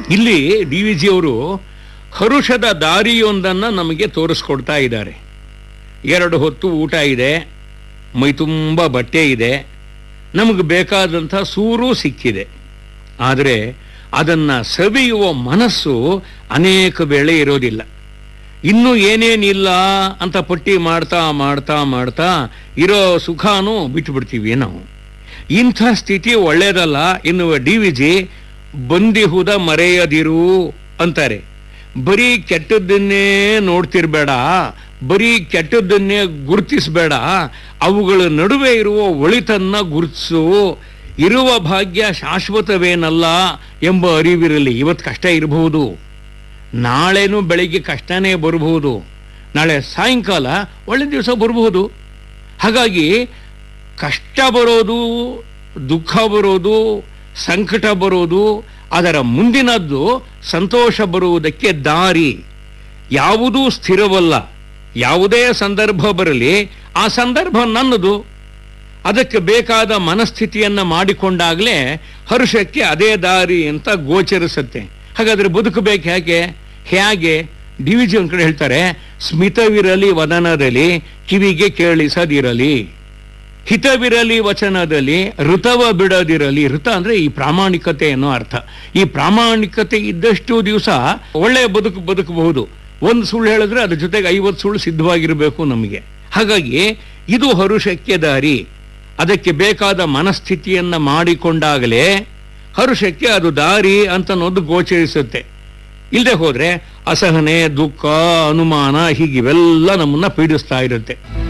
ಇಲ್ಲಿ D V G ಅವರು ಹರುಷದ ದಾರಿಯೊಂದನ್ನು ನಮಗೆ ತೋರಿಸ್ಕೊಡ್ತಾ ಇದ್ದಾರೆ ಎರಡು ಹೊತ್ತು ಊಟ ಇದೆ ಮೈ ತುಂಬ ಬಟ್ಟೆ ಇದೆ ನಮಗೆ ಬೇಕಾದಂಥ ಸೂರು ಸಿಕ್ಕಿದೆ ಆದರೆ ಅದನ್ನು ಸವಿಯುವ ಮನಸ್ಸು ಅನೇಕ ವೇಳೆ ಇರೋದಿಲ್ಲ ಇನ್ನೂ ಏನೇನಿಲ್ಲ ಅಂತ ಪಟ್ಟಿ ಮಾಡ್ತಾ ಮಾಡ್ತಾ ಮಾಡ್ತಾ ಇರೋ ಸುಖಾನು ಬಿಟ್ಟುಬಿಡ್ತೀವಿ ನಾವು ಇಂಥ ಸ್ಥಿತಿ ಒಳ್ಳೇದಲ್ಲ ಎನ್ನುವ ಡಿ ವಿ ಜಿ ಬಂದಿಹುದ ಮರೆಯದಿರು ಅಂತಾರೆ ಬರೀ ಕೆಟ್ಟದ್ದನ್ನೇ ನೋಡ್ತಿರ್ಬೇಡ ಬರೀ ಕೆಟ್ಟದ್ದನ್ನೇ ಗುರುತಿಸಬೇಡ ಅವುಗಳ ನಡುವೆ ಇರುವ ಒಳಿತನ್ನ ಗುರುತಿಸು ಇರುವ ಭಾಗ್ಯ ಶಾಶ್ವತವೇನಲ್ಲ ಎಂಬ ಅರಿವಿರಲಿ ಇವತ್ತು ಕಷ್ಟ ಇರಬಹುದು ನಾಳೆನೂ ಬೆಳಿಗ್ಗೆ ಕಷ್ಟನೇ ಬರಬಹುದು ನಾಳೆ ಸಾಯಂಕಾಲ ಒಳ್ಳೆ ದಿವಸ ಬರಬಹುದು ಹಾಗಾಗಿ ಕಷ್ಟ ಬರೋದು ದುಃಖ ಬರೋದು ಸಂಕಟ ಬರೋದು ಅದರ ಮುಂದಿನದ್ದು ಸಂತೋಷ ಬರುವುದಕ್ಕೆ ದಾರಿ ಯಾವುದೂ ಸ್ಥಿರವಲ್ಲ ಯಾವುದೇ ಸಂದರ್ಭ ಬರಲಿ ಆ ಸಂದರ್ಭ ನನ್ನದು ಅದಕ್ಕೆ ಬೇಕಾದ ಮನಸ್ಥಿತಿಯನ್ನ ಮಾಡಿಕೊಂಡಾಗಲೇ ಹರುಷಕ್ಕೆ ಅದೇ ದಾರಿ ಅಂತ ಗೋಚರಿಸುತ್ತೆ ಹಾಗಾದ್ರೆ ಬದುಕಬೇಕು ಹೇಗೆ ಹೇಗೆ ಡಿ ವಿ ಜಿ ಒಂದ್ ಕಡೆ ಹೇಳ್ತಾರೆ ಸ್ಮಿತವಿರಲಿ ವದನದಲ್ಲಿ ಕಿವಿಗೆ ಕೇಳಿಸದಿರಲಿ ಹಿತವಿರಲಿ ವಚನದಲ್ಲಿ ಋತವ ಬಿಡದಿರಲಿ ಋತ ಅಂದ್ರೆ ಈ ಪ್ರಾಮಾಣಿಕತೆ ಅನ್ನೋ ಅರ್ಥ ಈ ಪ್ರಾಮಾಣಿಕತೆ ಇದ್ದಷ್ಟು ದಿವಸ ಒಳ್ಳೆ ಬದುಕು ಬದುಕಬಹುದು ಒಂದು ಸುಳ್ಳು ಹೇಳಿದ್ರೆ ಅದ್ರ ಜೊತೆಗೆ ಐವತ್ತು ಸುಳ್ಳು ಸಿದ್ಧವಾಗಿರಬೇಕು ನಮಗೆ ಹಾಗಾಗಿ ಇದು ಹರುಷಕ್ಕೆ ದಾರಿ ಅದಕ್ಕೆ ಬೇಕಾದ ಮನಸ್ಥಿತಿಯನ್ನ ಮಾಡಿಕೊಂಡಾಗಲೇ ಹರುಷಕ್ಕೆ ಅದು ದಾರಿ ಅಂತ ಅನ್ನೋದು ಗೋಚರಿಸುತ್ತೆ ಇಲ್ಲದೆ ಹೋದ್ರೆ ಅಸಹನೆ ದುಃಖ ಅನುಮಾನ ಹೀಗಿವೆಲ್ಲ ನಮ್ಮನ್ನ ಪೀಡಿಸ್ತಾ ಇರುತ್ತೆ